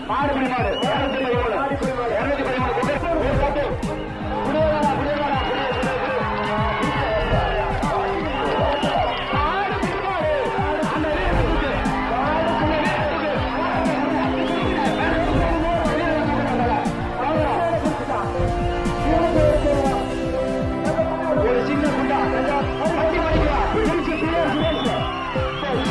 மாடு பிடி மாடு இருநூத்தி பதிமூணு இருநூத்தி பதிமூணு கொண்டு ஒரு கட்டு குடியேறா குடியேறா ஒரு சின்ன குண்டா பட்டி மணிக்கா பிடிச்சு பிள்ளையார் சுரேஷ்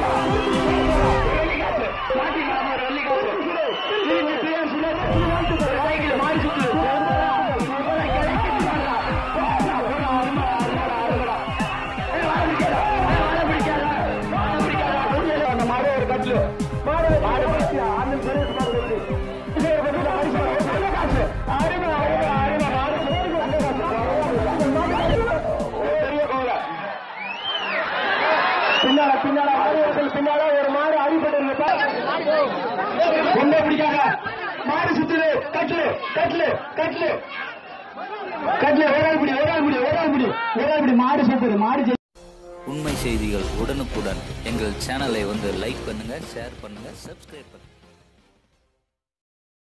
பின்னால பின்னால ஆதிவாசல் பின்னால ஒரு மாடு அடிபட்டு கொண்டே பிடிக்காத மாடு சுத்துது கட்லு கட்லு கட்லு கட்லு ஒரு ஆள் பிடி ஒரு ஆள் பிடி ஒரு ஆள் பிடி ஒரு ஆள் பிடி மாடு சுத்துது மாடு ஜெயி- உண்மை செய்திகள் உடனுக்குடன் எங்கள் சேனலை வந்து லைக் பண்ணுங்க ஷேர் பண்ணுங்க சப்ஸ்கிரைப் பண்ணுங்க